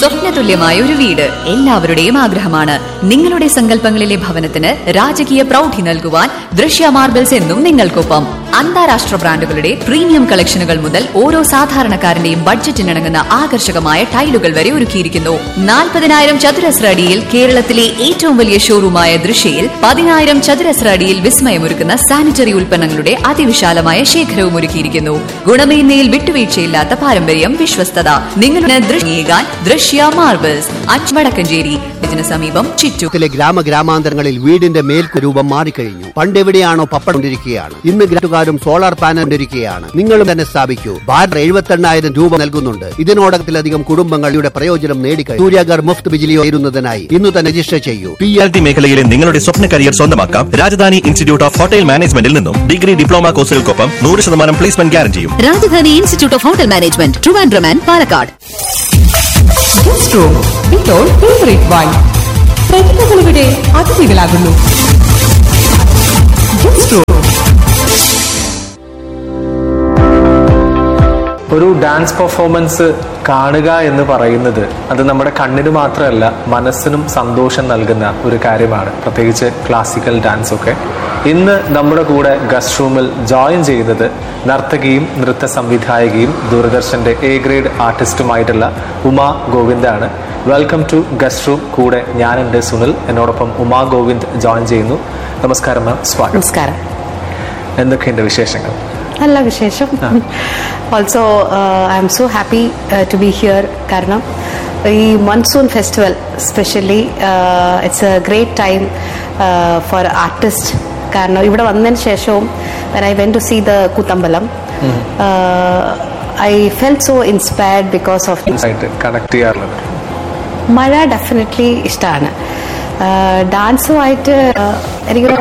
സ്വപ്നതുല്യമായ ഒരു വീട് എല്ലാവരുടെയും ആഗ്രഹമാണ് നിങ്ങളുടെ സങ്കല്പങ്ങളിലെ ഭവനത്തിന് രാജകീയ പ്രൗഢി നൽകുവാൻ ദൃശ്യ മാർബിൾസ് എന്നും നിങ്ങൾക്കൊപ്പം അന്താരാഷ്ട്ര ബ്രാൻഡുകളുടെ പ്രീമിയം കളക്ഷനുകൾ മുതൽ ഓരോ സാധാരണക്കാരന്റെയും ബഡ്ജറ്റിനിണങ്ങുന്ന ആകർഷകമായ ടൈലുകൾ വരെ ഒരുക്കിയിരിക്കുന്നു നാൽപ്പതിനായിരം ചതുരശ്ര അടിയിൽ കേരളത്തിലെ ഏറ്റവും വലിയ ഷോറൂമായ ദൃശ്യയിൽ പതിനായിരം ചതുരശ്ര അടിയിൽ വിസ്മയമൊരുക്കുന്ന സാനിറ്ററി ഉൽപ്പന്നങ്ങളുടെ അതിവിശാലമായ ശേഖരവും ഒരുക്കിയിരിക്കുന്നു ഗുണമേന്മയിൽ വിട്ടുവീഴ്ചയില്ലാത്ത പാരമ്പര്യം വിശ്വസ്തത നിങ്ങളുടെ ദൃശ്യകാൻ ദൃശ്യ മാർബിൾസ് അച്ചുവടക്കഞ്ചേരി ഇതിന് സമീപം ചിറ്റു ത്തിലെ ഗ്രാമ ഗ്രാമാന്തരങ്ങളിൽ വീടിന്റെ മേൽരൂപം മാറിക്കഴിഞ്ഞു പണ്ട് എവിടെയാണോ പപ്പടം കൊണ്ടിരിക്കുകയാണ് ഇന്ന് ഗ്രാറ്റുകാരും സോളാർ പാനൽ കൊണ്ടിരിക്കുകയാണ് നിങ്ങളും തന്നെ സ്ഥാപിക്കൂ ഭാരത് എഴുപത്തെണ്ണായിരം രൂപ നൽകുന്നുണ്ട് ഇതിനോടകത്തിലധികം കുടുംബങ്ങൾ ഇവിടെ പ്രയോജനം നേടിക്കഴിഞ്ഞു സൂര്യാഗർ മുഫ്ത് ബിജിലി ചേരുന്നതിനായി ഇന്ന് തന്നെ രജിസ്റ്റർ ചെയ്യൂ പി എൽ ടി മേഖലയിലെ നിങ്ങളുടെ സ്വപ്ന കരിയർ സ്വന്തമാക്കാം രാജധാനി ഇൻസ്റ്റിറ്റ്യൂട്ട് ഓഫ് ഹോട്ടൽ മാനേജ്മെന്റിൽ നിന്നും ഡിഗ്രി ഡിപ്ലോമ കോഴ്സുകൾക്കൊപ്പം നൂറ് ശതമാനം പ്ലേസ്മെന്റ് ഗ്യാരണ്ടിയും Rajadhani institute of hotel management Trivandrum and Palakkad ഇപ്പോൾ ഫേവറേറ്റ് വൈൻ പ്രതിഭകളിവിടെ അതിഥികളാകുന്നു ഗസ്റ്റ് റൂം ഒരു ഡാൻസ് പെർഫോമൻസ് കാണുക എന്ന് പറയുന്നത് അത് നമ്മുടെ കണ്ണിന് മാത്രമല്ല മനസ്സിനും സന്തോഷം നൽകുന്ന ഒരു കാര്യമാണ് പ്രത്യേകിച്ച് ക്ലാസിക്കൽ ഡാൻസ് ഒക്കെ ഇന്ന് നമ്മുടെ കൂടെ ഗസ്റ്റ് റൂമിൽ ജോയിൻ ചെയ്യുന്നത് നർത്തകിയും നൃത്ത സംവിധായകയും ദൂരദർശന്റെ എ ഗ്രേഡ് ആർട്ടിസ്റ്റുമായിട്ടുള്ള ഉമാ ഗോവിന്ദാണ് വെൽക്കം ടു ഗസ്റ്റ് റൂം കൂടെ ഞാനുണ്ട് സുനിൽ എന്നോടൊപ്പം ഉമാ ഗോവിന്ദ് ജോയിൻ ചെയ്യുന്നു നമസ്കാരം മാം സ്വാഗതം നമസ്കാരം എന്തൊക്കെയുണ്ട് വിശേഷങ്ങൾ നല്ല വിശേഷം also I am so happy to be here കാരണം ഈ monsoon festival specially it's a great time for artist കാരണം ഇവിടെ വന്നതിന് ശേഷവും when I went to see the Koothambalam I felt so inspired because of ആയിട്ട് കണക്ട് ചെയ്യാറുള്ളത് മഴ ഡെഫിനറ്റ്ലി ഇഷ്ടമാണ് ഡാൻസുമായിട്ട് എനിക്ക്